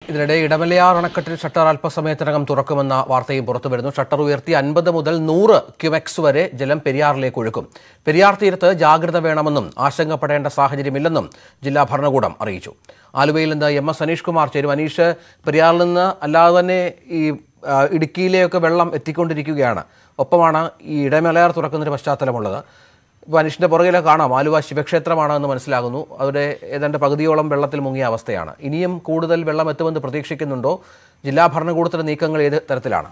ഇതിനിടെ ഇടമലയാർ അണക്കെട്ടിൽ ഷട്ടർ അല്പസമയത്തിനകം തുറക്കുമെന്ന വാർത്തയും പുറത്തുവരുന്നു ഷട്ടർ ഉയർത്തി അൻപത് മുതൽ നൂറ് ക്യുമെക്സ് വരെ ജലം പെരിയാറിലേക്ക് ഒഴുക്കും പെരിയാർ തീരത്ത് ജാഗ്രത വേണമെന്നും ആശങ്കപ്പെടേണ്ട സാഹചര്യമില്ലെന്നും ജില്ലാ ഭരണകൂടം അറിയിച്ചു ആലുവയിൽ നിന്ന് എം എസ് അനീഷ് കുമാർ ചേരും അനീഷ് പെരിയാറിൽ നിന്ന് അല്ലാതെ തന്നെ ഈ ആ, ഇടുക്കിയിലെയൊക്കെ വെള്ളം എത്തിക്കൊണ്ടിരിക്കുകയാണ് ഒപ്പമാണ് ഈ ഇടമലയാർ തുറക്കുന്നൊരു പശ്ചാത്തലമുള്ളത് ഇപ്പോൾ അനീഷിന്റെ പുറകിലെ കാണാം ആലുവ ശിവക്ഷേത്രമാണ് എന്ന് മനസ്സിലാകുന്നു അവിടെ ഏതാണ്ട് പകുതിയോളം വെള്ളത്തിൽ മുങ്ങിയ അവസ്ഥയാണ് ഇനിയും കൂടുതൽ വെള്ളം എത്തുമെന്ന് പ്രതീക്ഷിക്കുന്നുണ്ടോ ജില്ലാ ഭരണകൂടത്തിന്റെ നീക്കങ്ങൾ ഏത് തരത്തിലാണ്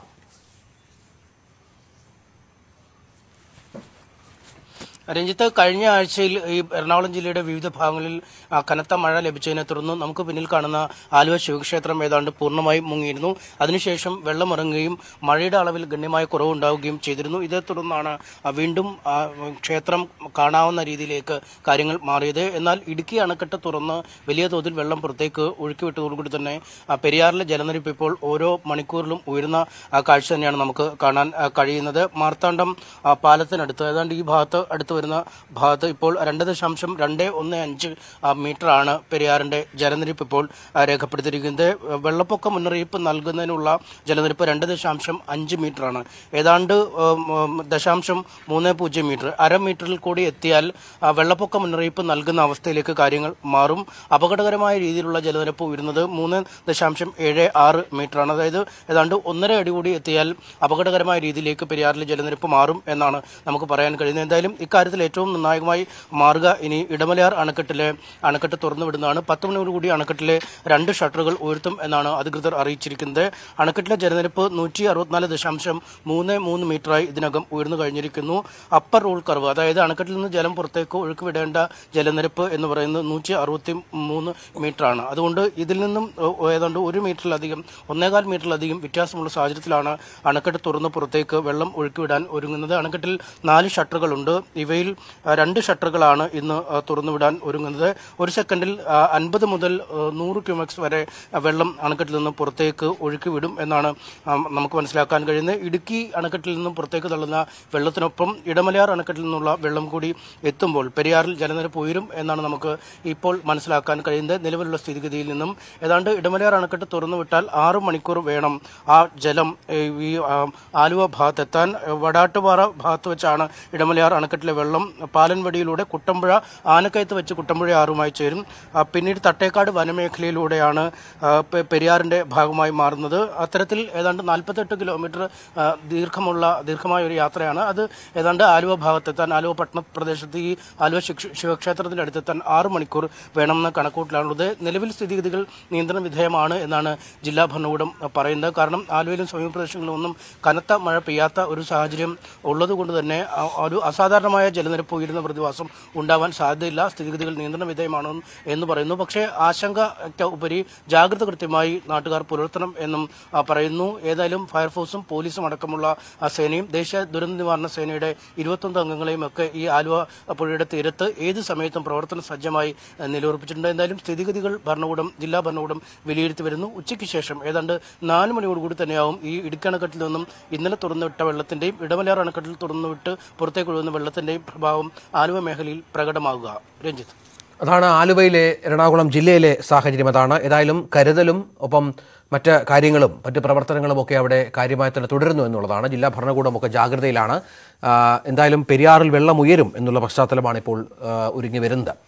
രഞ്ജിത്ത് കഴിഞ്ഞ ആഴ്ചയിൽ ഈ എറണാകുളം ജില്ലയുടെ വിവിധ ഭാഗങ്ങളിൽ ആ, കനത്ത മഴ ലഭിച്ചതിനെ തുടർന്ന് നമുക്ക് പിന്നിൽ കാണുന്ന ആലുവ ശിവക്ഷേത്രം ഏതാണ്ട് പൂർണ്ണമായും മുങ്ങിയിരുന്നു അതിനുശേഷം വെള്ളമിറങ്ങുകയും മഴയുടെ അളവിൽ ഗണ്യമായ കുറവുണ്ടാവുകയും ചെയ്തിരുന്നു ഇതേ തുടർന്നാണ് ആ, വീണ്ടും ആ, ക്ഷേത്രം കാണാവുന്ന രീതിയിലേക്ക് കാര്യങ്ങൾ മാറിയത് എന്നാൽ ഇടുക്കി അണക്കെട്ട് തുറന്ന് വലിയ തോതിൽ വെള്ളം പുറത്തേക്ക് ഒഴുക്കിവിട്ടതോടുകൂടി തന്നെ ആ, പെരിയാറിലെ ജലനിരപ്പ് ഇപ്പോൾ ഓരോ മണിക്കൂറിലും ഉയരുന്ന ആ, കാഴ്ച തന്നെയാണ് നമുക്ക് കാണാൻ ആ, കഴിയുന്നത് മാർത്താണ്ഡം ആ, പാലത്തിനടുത്ത് ഏതാണ്ട് ഈ ഭാഗത്ത് അടുത്ത് വരുന്ന ഭാഗത്ത് ഇപ്പോൾ രണ്ട് ദശാംശം രണ്ട് ഒന്ന് അഞ്ച് ആ, മീറ്ററാണ് പെരിയാറിന്റെ ജലനിരപ്പ് ഇപ്പോൾ ആ, രേഖപ്പെടുത്തിയിരിക്കുന്നത് വെള്ളപ്പൊക്ക മുന്നറിയിപ്പ് നൽകുന്നതിനുള്ള ജലനിരപ്പ് രണ്ട് ദശാംശം അഞ്ച് മീറ്ററാണ് ഏതാണ്ട് ഉം, ഉം, ദശാംശം മൂന്ന് പൂജ്യം മീറ്റർ അര മീറ്ററിൽ കൂടി എത്തിയാൽ ആ, വെള്ളപ്പൊക്ക മുന്നറിയിപ്പ് നൽകുന്ന അവസ്ഥയിലേക്ക് കാര്യങ്ങൾ മാറും അപകടകരമായ രീതിയിലുള്ള ജലനിരപ്പ് ഉയരുന്നത് മൂന്ന് ദശാംശം ഏഴ് ആറ് മീറ്ററാണ് അതായത് ഏതാണ്ട് ഒന്നര അടി കൂടി എത്തിയാൽ അപകടകരമായ രീതിയിലേക്ക് പെരിയാറിലെ ജലനിരപ്പ് മാറും എന്നാണ് നമുക്ക് പറയാൻ കഴിയുന്നത് എന്തായാലും ഇക്കാര്യത്തിൽ ഏറ്റവും നിർണായകമായി മാറുക ഇനി ഇടമലയാർ അണക്കെട്ടിലെ അണക്കെട്ട് തുറന്നു വിടുന്നതാണ് പത്ത് മണിയോടുകൂടി അണക്കെട്ടിലെ രണ്ട് ഷട്ടറുകൾ ഉയർത്തും എന്നാണ് അധികൃതർ അറിയിച്ചിരിക്കുന്നത് അണക്കെട്ടിലെ ജലനിരപ്പ് നൂറ്റി അറുപത്തിനാല് ദശാംശം മൂന്ന് മൂന്ന് മീറ്ററായി ഇതിനകം ഉയർന്നു കഴിഞ്ഞിരിക്കുന്നു അപ്പർ റൂൾ കർവ് അതായത് അണക്കെട്ടിൽ നിന്ന് ജലം പുറത്തേക്ക് ഒഴുക്കി വിടേണ്ട ജലനിരപ്പ് എന്ന് പറയുന്നത് നൂറ്റി അറുപത്തി മൂന്ന് മീറ്ററാണ് അതുകൊണ്ട് ഇതിൽ നിന്നും ഏഹ്, ഏതാണ്ട് ഒരു മീറ്ററിലധികം ഒന്നേകാൽ മീറ്ററിലധികം വ്യത്യാസമുള്ള സാഹചര്യത്തിലാണ് അണക്കെട്ട് തുറന്ന് പുറത്തേക്ക് വെള്ളം ഒഴുക്കിവിടാൻ ഒരുങ്ങുന്നത് അണക്കെട്ടിൽ നാല് ഷട്ടറുകളുണ്ട് ഇവയിൽ ആ, രണ്ട് ഷട്ടറുകളാണ് ഇന്ന് ആ, തുറന്നുവിടാൻ ഒരുങ്ങുന്നത് ഒരു സെക്കൻഡിൽ അൻപത് മുതൽ ആ, നൂറ് ക്യൂമെക്സ് വരെ ആ, വെള്ളം അണക്കെട്ടിൽ നിന്ന് പുറത്തേക്ക് ഒഴുക്കി വിടും എന്നാണ് ആ, നമുക്ക് മനസ്സിലാക്കാൻ കഴിയുന്നത് ഇടുക്കി അണക്കെട്ടിൽ നിന്നും പുറത്തേക്ക് തള്ളുന്ന വെള്ളത്തിനൊപ്പം ഇടമലയാർ അണക്കെട്ടിൽ നിന്നുള്ള വെള്ളം കൂടി എത്തുമ്പോൾ പെരിയാറിൽ ജലനിരപ്പ് ഉയരും എന്നാണ് നമുക്ക് ഇപ്പോൾ മനസ്സിലാക്കാൻ കഴിയുന്നത് നിലവിലുള്ള സ്ഥിതിഗതിയിൽ നിന്നും ഏതാണ്ട് ഇടമലയാർ അണക്കെട്ട് തുറന്നുവിട്ടാൽ ആറ് മണിക്കൂർ വേണം ആ ജലം ഏ, ഈ ആ, ആലുവ ഭാഗത്തെത്താൻ ഏ, വടാട്ടുപാറ ഭാഗത്ത് വെച്ചാണ് ഇടമലയാർ അണക്കെട്ടിലെ വെള്ളം പാലൻവടിയിലൂടെ കുട്ടമ്പുഴ ആനക്കയത്ത് വെച്ച് കുട്ടമ്പുഴ ആറുമായി ചേരും ആ, പിന്നീട് തട്ടേക്കാട് വനമേഖലയിലൂടെയാണ് ആ, പെ- പെരിയാറിന്റെ ഭാഗമായി മാറുന്നത് അത്തരത്തിൽ ഏതാണ്ട് നാൽപ്പത്തെട്ട് കിലോമീറ്റർ ആ, ദീർഘമുള്ള ദീർഘമായ ഒരു യാത്രയാണ് അത് ഏതാണ്ട് ആലുവ ഭാഗത്തെത്താൻ ആലുവ പട്ടണ പ്രദേശത്ത് ഈ ആലുവ ശിക്ഷ- ശിവക്ഷേത്രത്തിന്റെ അടുത്തെത്താൻ ആറ് മണിക്കൂർ വേണമെന്ന കണക്കൂട്ടിലാണുള്ളത് നിലവിൽ സ്ഥിതിഗതികൾ നിയന്ത്രണ വിധേയമാണ് എന്നാണ് ജില്ലാ ഭരണകൂടം പറയുന്നത് കാരണം ആലുവയിലും സമീപ പ്രദേശങ്ങളിലും ഒന്നും കനത്ത മഴ പെയ്യാത്ത ഒരു സാഹചര്യം ഉള്ളതുകൊണ്ട് തന്നെ ആ- ഒരു അസാധാരണമായ ജലനിരപ്പ് ഉയരുന്ന പ്രതിഭാസം ഉണ്ടാവാൻ സാധ്യതയില്ല സ്ഥിതിഗതികൾ നിയന്ത്രണ വിധേയമാണ് എന്ന് പറയുന്നു പക്ഷേ ആശങ്കയ്ക്ക് ഉപരി ജാഗ്രത കൃത്യമായി നാട്ടുകാർ പുലർത്തണം എന്നും ആ, പറയുന്നു ഏതായാലും ഫയർഫോഴ്സും പോലീസും അടക്കമുള്ള ആ, സേനയും ദേശീയ ദുരന്ത നിവാരണ സേനയുടെ ഇരുപത്തൊന്ന് അംഗങ്ങളെയും ഒക്കെ ഈ ആലുവ പുഴയുടെ തീരത്ത് ഏത് സമയത്തും പ്രവർത്തന സജ്ജമായി ആ, നിലയുറപ്പിച്ചിട്ടുണ്ട് എന്തായാലും സ്ഥിതിഗതികൾ ഭരണകൂടം ജില്ലാ ഭരണകൂടം വിലയിരുത്തി വരുന്നു ഉച്ചയ്ക്ക് ശേഷം ഏതാണ്ട് നാല് മണിയോടുകൂടി തന്നെയാവും ഈ ഇടുക്കി അണക്കെട്ടിൽ നിന്നും ഇന്നലെ തുറന്നുവിട്ട വെള്ളത്തിന്റെയും ഇടമലയാർ അണക്കെട്ടിൽ തുറന്നുവിട്ട് പുറത്തേക്ക് ഒഴുകുന്ന വെള്ളത്തിന്റെയും പ്രഭാവം ആലുവ മേഖലയിൽ പ്രകടമാകുക രഞ്ജിത്ത് അതാണ് ആലുവയിലെ എറണാകുളം ജില്ലയിലെ സാഹചര്യം അതാണ് ഏതായാലും കരുതലും ഒപ്പം മറ്റ് കാര്യങ്ങളും മറ്റ് പ്രവർത്തനങ്ങളും ഒക്കെ അവിടെ കാര്യമായി തന്നെ തുടരുന്നു എന്നുള്ളതാണ് ജില്ലാ ഭരണകൂടമൊക്കെ ജാഗ്രതയിലാണ് ആ, എന്തായാലും പെരിയാറിൽ വെള്ളം ഉയരും എന്നുള്ള പശ്ചാത്തലമാണ് ഇപ്പോൾ ആ, ഒരുങ്ങി വരുന്നത്